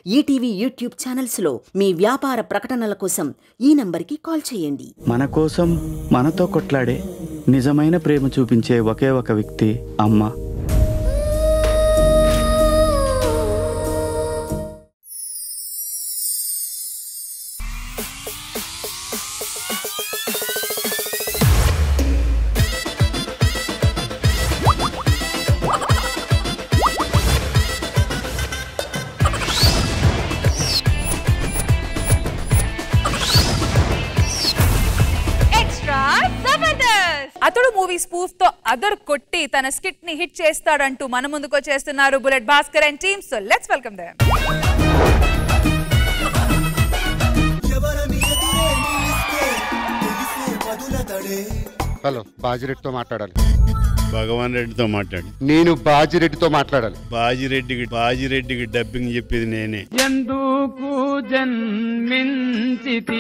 ETV YouTube ఛానల్స్లో మీ వ్యాపార ప్రకటనల కోసం ఈ నంబర్కి కాల్ చేయండి మన కోసం మనతో కొట్లాడే నిజమైన ప్రేమ చూపించే ఒకే ఒక వ్యక్తి అమ్మ ఎక్స్ట్రా జబర్దస్త్ అతడు మూవీ స్పూఫ్ తో అదర్ కొట్టి తన స్కిట్ ని హిట్ చేస్తాడంటూ మన ముందుకు వచ్చేస్తున్నారు bullet Bhaskar and team so let's welcome them hello బాజిరెడ్డితో మాట్లాడాలి భగవాన్ రెడ్డితో మాట్లాడు నేను బాజిరెడ్డితో మాట్లాడాలి బాజిరెడ్డికి బాజిరెడ్డికి డబ్బింగ్ చెప్పేది నేనే ఎందుకు జన్మించితి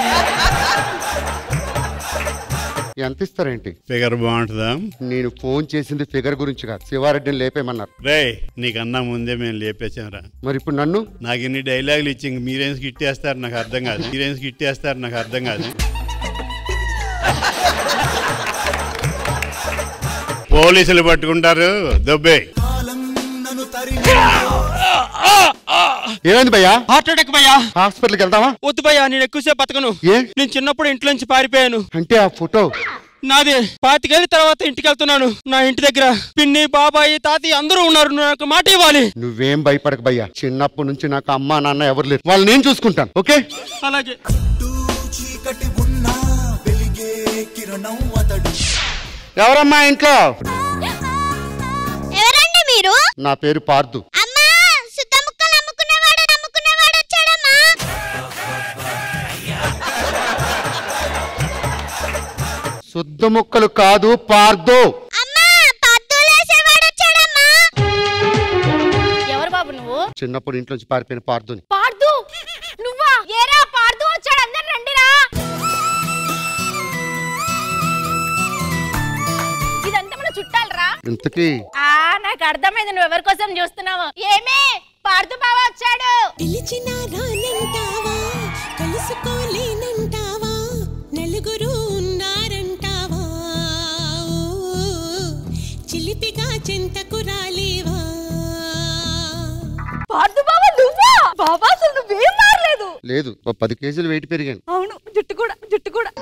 ఎంత ఇస్తారేంటి ఫిగర్ బాగుంటుందా నేను ఫోన్ చేసింది ఫిగర్ గురించి కాదు శివారెడ్డిని లేపేమన్నారు రే నీకన్నా ముందే మేము లేపేశాంరా మరి ఇప్పుడు నన్ను నాకు ఇన్ని డైలాగులు ఇచ్చి ఇంక మీరేం స్కిట్ వేస్తారు నాకు అర్థం కాదు మీరేం స్కిట్ వేస్తారు నాకు అర్థం కాదు పోలీసులు పట్టుకుంటారు దొబ్బే ఏమైంది భయ్యా హార్ట్ అటాక్ భయ్యా హాస్పిటల్కి వెళ్దామా వద్దు భయ్యా నేను ఎక్కువసేపు బతకను ఏ నేను చిన్నప్పుడు ఇంట్లో నుంచి పారిపోయాను అంటే ఆ ఫోటో నాదే పాతికేళ్ళ తర్వాత ఇంటికి వెళ్తున్నాను నా ఇంటి దగ్గర పిన్ని బాబాయి తాతయ్య అందరూ ఉన్నారు నువ్వు నాకు మాట ఇవ్వాలి నువ్వేం భయపడక భయ్యా చిన్నప్పటి నుంచి నాకు అమ్మ నాన్న ఎవరు లేరు వాళ్ళు నేను చూసుకుంటాను ఓకే అలాగే ఎవరమ్మా ఇంట్లో ఎవరండి మీరు నా పేరు పార్దు అమ్మా సుద్ద ముక్కలు అమ్ముకునేవాడు నమ్ముకునేవాడు వచ్చాడమ్మా శుద్ధ ముక్కలు కాదు పార్దు అమ్మా పద్దులేసేవాడు వచ్చాడమ్మా ఎవరు బాబు నువ్వు చిన్నప్పుడు ఇంట్లో నుంచి పారిపోయిన పార్దుని పార్దు నువ్వా ఏరా పార్దు వచ్చాడు అందరు రండిరా ఇదంతా మన చుట్టాలరా ఇంతకీ ఆ నాకు అర్థమైంది నువ్వు ఎవరి కోసం చూస్తున్నావు ఏమే పార్దు బావ వచ్చాడు పిలిచినా రానంటావా కలుసుకోలేనంటావా నలుగురు ఉన్నారంటావా ఓ, చిలిపిగా చింతకు రాలేవా పార్దు బాబా నువ్వా బాబా అసలు నువ్వేం మారలేదు లేదు ఓ పది కేజీలు వెయిట్ పెరిగాను అవును జుట్టు కూడా జుట్టు కూడా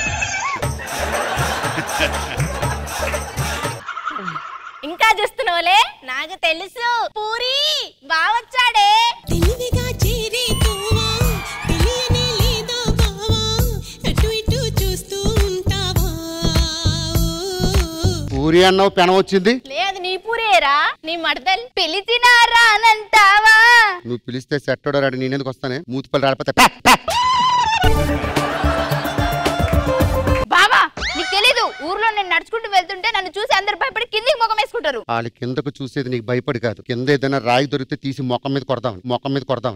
ఇంకా చూస్తున్నావులే నాకు తెలుసు పూరి బావొచ్చాడే తెలివిగా చేరే తోవా తెలియనే లేదా బావా అటు ఇటు చూస్తూ ఉంటావా ఓ, పూరి అన్నావు పెనం వచ్చింది లేదు నీ పూరేరా నీ మడతలు పిలిచినారా అనంటావా నువ్వు పిలిస్తే సెట్టోడో రాడు నేనెందుకు వస్తానే మూతిపల్లి రాడిపోతే పా, పా. బావా నీకు తెలీదు ఊర్లో నేను నడుచుకుంటూ వెళ్తుంటే నన్ను చూసి అందరు భయపడి కిందికి ముఖం వేసుకుంటారు వాళ్ళ కిందకు చూసేది నీకు భయపడి కాదు కింద ఏదైనా రాయి దొరికితే తీసి మొఖం మీద కొడదాం మొఖం మీద కొడదాం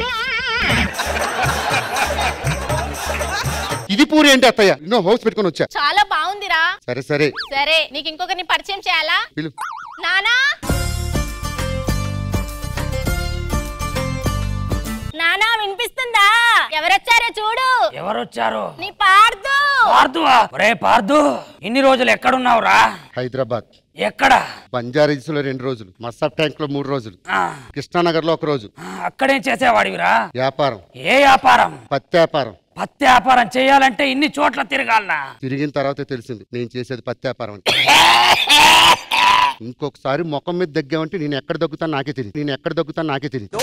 ఇది పూరి ఏంటి అత్తయ్య ఎన్నో హౌస్ పెట్టుకొని వచ్చా చాలా బాగుందిరా సరే సరే సరే నీకు ఇంకొకరిని పరిచయం చేయాలా పిలు నానా నానా వినిపిస్తుందా ఎవరొచ్చారో చూడు ఎవరొచ్చారు నీ పార్దు పార్దువా ఒరే పార్దు ఇన్ని రోజులు ఎక్కడున్నావురా హైదరాబాద్ ఎక్కడ బంజారీస్ లో రెండు రోజులు మస్సాబ్ ట్యాంక్ లో మూడు రోజులు ఆ, కృష్ణానగర్ లో ఒక రోజు ఆ, అక్కడేం చేసేవాడివిరా వ్యాపారం ఏ వ్యాపారం పత్తి వ్యాపారం పత్తి వ్యాపారం చేయాలంటే ఇన్ని చోట్ల తిరగాలనా తిరిగిన తర్వాతే తెలిసింది నేను చేసేది పత్తి వ్యాపారం అంటే ఇంకొకసారి ముఖం మీద దగ్గామంటే నేను ఎక్కడ దగ్గుతాను నాకే తెలియదు నేను ఎక్కడ దగ్గుతాను నాకే తెలియదు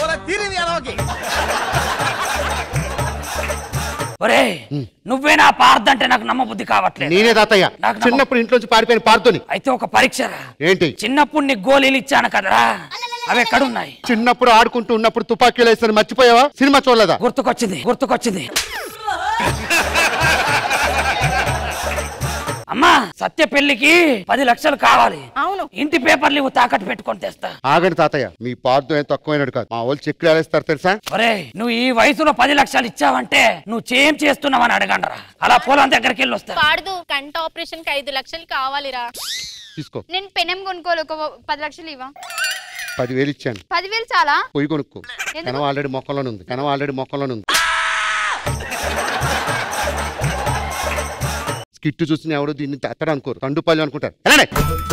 ఒరే నువ్వే నా పార్దంటే నాకు నమ్మబుద్ధి కావట్లేదు నేనే తాతయ్య నాకు నమ్మ- చిన్నప్పుడు ఇంట్లో నుంచి పారిపోయిన పార్తోని అయితే ఒక పరీక్షరా ఏంటి చిన్నప్పుడు నీకు గోళీలు ఇచ్చాను కదరా అవి ఎక్కడున్నాయి చిన్నప్పుడు ఆడుకుంటూ ఉన్నప్పుడు తుపాకీలు వేస్తాను మర్చిపోయావా సినిమా చూడలేదా గుర్తుకొచ్చింది గుర్తుకొచ్చింది అమ్మా సత్య పెళ్లికి పది లక్షలు కావాలి అవును ఇంటి పేపర్లు ఇవ్వు తాకట్టు పెట్టుకొని తెస్తా ఆగండి తాతయ్య మీ పార్దు ఏం తక్కువైనడు కాదు మా వాళ్ళు చెక్కులు వేస్తారు తెలుసా ఒరే నువ్వు ఈ వయసులో పది లక్షలు ఇచ్చావంటే నువ్వు చేం చేస్తున్నావని అడగండిరా అలా పొలం దగ్గరికి వెళ్ళి వస్తా పాడదు కంట ఆపరేషన్ కి ఐదు లక్షలు కావాలిరా తీసుకో నేను పెనం కొనుక్కోవాలి ఒక పది లక్షలు ఇవ్వ పదివేలు ఇచ్చాను పదివేలు చాలా పొయ్యి కొనుక్కో ఎందుకు? కనవ ఆల్రెడీ మొక్కలోనే ఉంది కనవ ఆల్రెడీ మొక్కలోనే ఉంది స్కిట్ చూసిన ఎవడు దీన్ని ఎత్తడం అనుకోరు తండుపల్లి అనుకుంటారు వెళ్ళండి.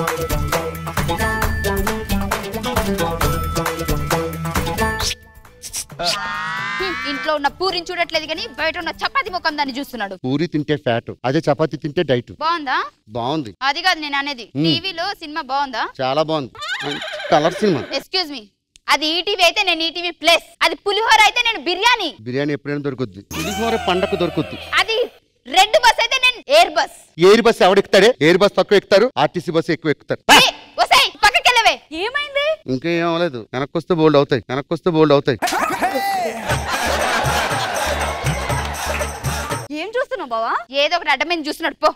హ్మ్, ఇంట్లో ఉన్న పూరిని చూడట్లేదు కానీ బయట ఉన్న చపాతి ముఖం దాన్ని చూస్తున్నాడు పూరి తింటే ఫ్యాట్ అదే చపాతి తింటే డైట్ బాగుందా బాగుంది అది కాదు నేను అనేది హ్మ్. టీవీలో సినిమా బాగుందా చాలా బాగుంది మంచి కలర్ సినిమా ఎక్స్క్యూజ్ మీ అది ఈటీవీ అయితే నేను ఈటీవీ ప్లస్ అది పులిహోర అయితే నేను బిర్యానీ బిర్యానీ ఎప్పుడైనా దొరుకుద్ది పులిహోర పండగ దొరుకుద్ది అది రెడ్ బస్ అయితే నేను ఎయిర్ బస్ ఎయిర్ బస్ ఎవడు ఎక్కుతాడే ఎయిర్ బస్ తక్కువ ఎక్కుతారు ఆర్టీసీ బస్ ఎక్కువ ఎక్కుతారు వసాయి పక్కకి వెళ్ళవే ఏమైంది ఇంకేం అవ్వలేదు వెనక్కొస్తే బోల్డ్ అవుతాయి వెనక్కొస్తే బోల్డ్ అవుతాయి ఏం చూస్తున్నావు బావా ఏదో ఒకటి అడ్డమైన చూస్తున్నాడు పో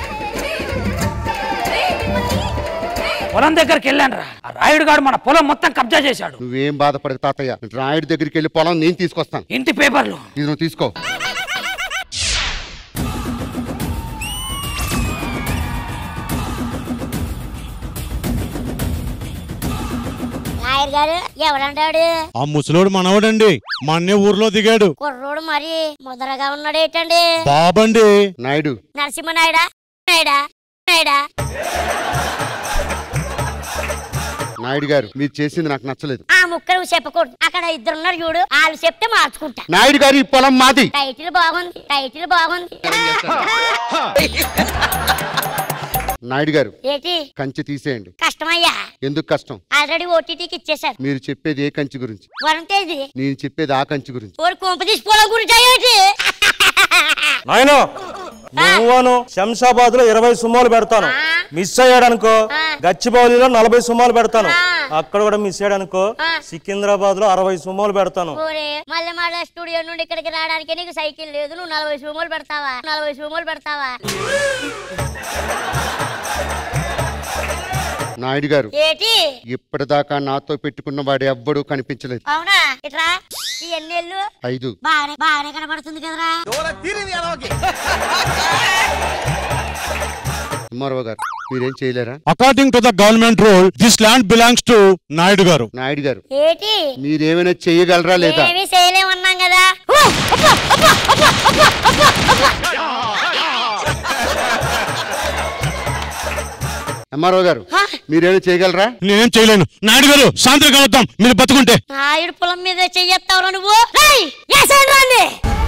పొలం దగ్గరికి వెళ్ళాను రా ఆ రాయుడు గారు మన పొలం మొత్తం కబ్జా చేశాడు నువ్వేం బాధపడక తాతయ్య రాయుడి దగ్గరికి వెళ్ళి పొలం నేను తీసుకొస్తాను ఇంటి పేపర్లు ఇది నువ్వు తీసుకో నాయర్ గారు ఎవడంటాడు ఆ ముసలోడు మనవడండి మొన్నే ఊర్లో దిగాడు కుర్రోడు మరి ముదరగా ఉన్నాడు ఏంటండి బాబండి నాయుడు నరసింహనాయుడా నాయుడా నాయుడా నాయుడు గారు మీరు చేసింది నాకు నచ్చలేదు ఆ ముక్క నువ్వు చెప్పకూడదు అక్కడ ఇద్దరు ఉన్నారు చూడు వాళ్ళు చెప్తే మార్చుకుంటా నాయుడు గారు ఈ పొలం మాది టైటిల్ బాగుంది టైటిల్ బాగుంది నాయుడు గారు ఏంటి కంచె తీసేయండి కష్టమయ్యా ఎందుకు కష్టం ఆల్రెడీ ఓటీటీకి ఇచ్చేశారు మీరు చెప్పేది ఏ కంచి గురించి వరం తేదీ నేను చెప్పేది ఆ కంచి గురించి ఓడి కొంప తీసుకోవడం గురించి ఏంటి నాయన నువ్వును శంషాబాద్ లో ఇరవై సుమ్మాలు పెడతాను మిస్ అయ్యాడనుకో గచ్చిబౌలిలో నలభై సుమ్మాలు పెడతాను అక్కడ కూడా మిస్ అయ్యాడనుకో సికింద్రాబాద్ లో అరవై సుమ్మాలు పెడతాను ఓరే మళ్ళీ మళ్ళీ స్టూడియో నుండి ఇక్కడికి రావడానికి నీకు సైకిల్ లేదు నువ్వు నలభై సూములు పెడతావా నలభై సూములు పెడతావా నాయుడు గారు ఏటి ఇప్పటిదాకా నాతో పెట్టుకున్న వాడు ఎవ్వడూ కనిపించలేదు అవునా ఇట్రా ఈ ఎన్నేళ్ళు ఐదు బాగానే బాగానే కనబడుతుంది కదరా కుమారరావు గారు మీరేం చేయలేరా according to the government rule this land belongs to Naidu గారు నాయుడు గారు ఏటి మీరేమైనా చేయగలరా లేదా ఏమీ చేయలేమన్నాం కదా ఎంఆర్ఓ గారు మీరేమైనా చేయగలరా నేనేం చేయలేను నాయుడు గారు సాయంత్రం కలుద్దాం మీరు బతుకుంటే నాయుడు పొలం మీద చెయ్యెత్తావురా నువ్వు రేయ్, ఏసేయండి రాండి.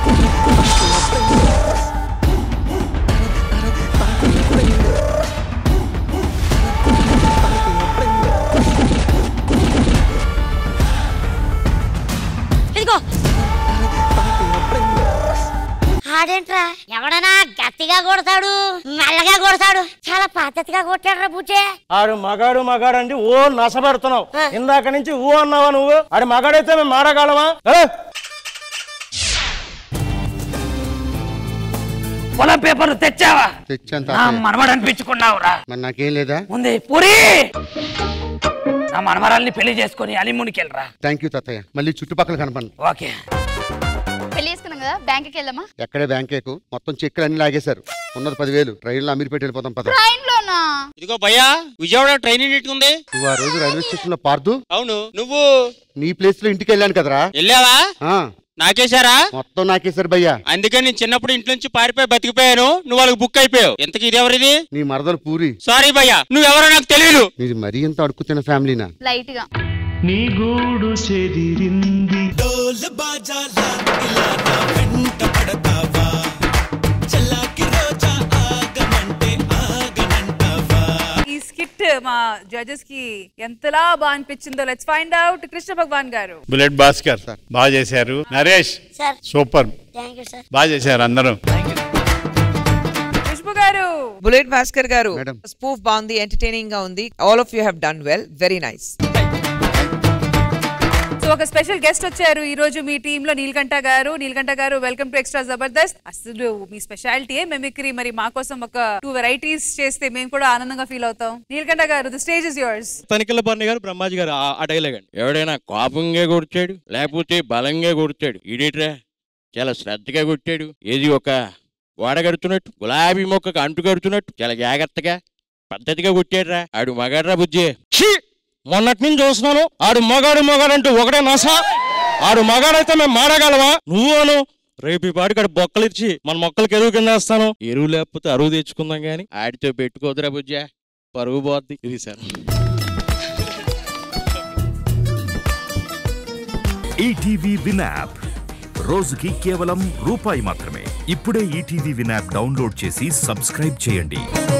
ఇదిగో ఆడేంట్రా ఎవడనా గట్టిగా కొడతాడు మెల్లగా కొడతాడు చాలా పద్ధతిగా కొట్టాడు రా బుజ్జే ఆడు మగాడు మగాడు అంటే ఓ నసపెడుతున్నావు ఇందాక నుంచి ఊ అన్నావా నువ్వు ఆడు మగాడైతే మేము మాడగలమా ఏ? పొలం పేపర్లు తెచ్చావా తెచ్చాను నా తాతయ్య మనవడు అనిపించుకున్నావురా మరి నాకేం లేదా ఉంది పూరి నా మనమరాల్ని పెళ్లి చేసుకొని అలిమునికి వెళ్ళరా థ్యాంక్ యూ తాతయ్య మళ్ళీ చుట్టుపక్కల కనపండి ఓకే పెళ్లి చేసుకున్నాం కదా బ్యాంక్కి వెళ్దామా ఎక్కడే బ్యాంకేకు మొత్తం చెక్కులు అన్ని లాగేశారు ఉన్నది పదివేలు రైల్లో అమీర్పేట వెళ్ళిపోతాం పద ట్రైన్ లోనా ఇదిగో భయ్యా విజయవాడ ట్రైన్ ఎన్నిటికుంది నువ్వు ఆ రోజు రైల్వే స్టేషన్ లో పార్దు అవును నువ్వు నీ ప్లేస్ లో ఇంటికి వెళ్ళాను కదరా వెళ్ళావా ఆ, నాకేశారా మొత్తం నాకేశారు భయ్యా అందుకని నేను చిన్నప్పుడు ఇంటి నుంచి పారిపోయి బతికిపోయాను నువ్వు వాళ్ళకి బుక్ అయిపోయావు ఇంతకి ఇది ఎవరిది నీ మరదలు పూరి సారీ భయ్యా నువ్వెవరో నాకు తెలియదు మీరు మరీ ఎంత అడుక్కుతున్న ఫ్యామిలీనా లైట్ గా నీ గూడు చెదిరింది ఈ స్కిట్ మా జడ్జెస్ కి ఎంతలా బాగా అనిపించిందో let's find out Krishna Bhagavan గారు బుల్లెట్ భాస్కర్ బాగా చేశారు Naresh sir super thank you sir బాగా చేశారు అందరూ ఖుష్బు గారు బుల్లెట్ భాస్కర్ గారు స్పూఫ్ బాగుంది ఎంటర్టైనింగ్ గా ఉంది all of you have done well very nice so ఒక స్పెషల్ గెస్ట్ వచ్చారు ఈ రోజు మీ టీమ్ లో నీలకంఠ గారు నీలకంఠ గారు వెల్కమ్ టు ఎక్స్ట్రా జబర్దస్త్ అసలు మీ స్పెషాలిటీ మెమిక్రీ మరి మా కోసం ఒక టూ వెరైటీస్ చేస్తే మేము కూడా ఆనందంగా ఫీల్ అవుతాం నీలకంఠ గారు ద స్టేజ్ ఇస్ యోర్స్ తనిఖీల బర్ణి గారు బ్రహ్మాజీ గారు ఆ- ఆ డైలాగ్ అండి ఎవడైనా కోపంగా కొడిచాడు లేకపోతే బలంగా కొడిచాడు ఈడేట్రా చాలా శ్రద్ధగా కొట్టాడు ఏది ఒక గోడ కడుతున్నట్టు గులాబీ మొక్కకు అంటు కడుతున్నట్టు చాలా జాగ్రత్తగా పద్ధతిగా కొట్టాడురా ఆడు మగాడ్రా బుజ్జి ఛీ! మొన్నటి నుంచి చూస్తున్నాను ఆడు మగాడు మగాడు అంటూ ఒకటే నస ఆడు మగాడైతే మేము మాడగలవా నువ్వు అను రేపు ఈ పాటికి ఆడు బొక్కలు ఇచ్చి మన మొక్కలకి ఎరువు కింద వేస్తాను ఎరువు లేకపోతే అరువు తెచ్చుకుందాం గాని ఆడితో పెట్టుకోదురా బుజ్జా పరుగు పోద్ది ఇది సార్ ఈటీవీ విన్ యాప్ రోజుకి కేవలం రూపాయి మాత్రమే ఇప్పుడే ఈటీవీ విన్ యాప్ డౌన్లోడ్ చేసి సబ్స్క్రైబ్ చేయండి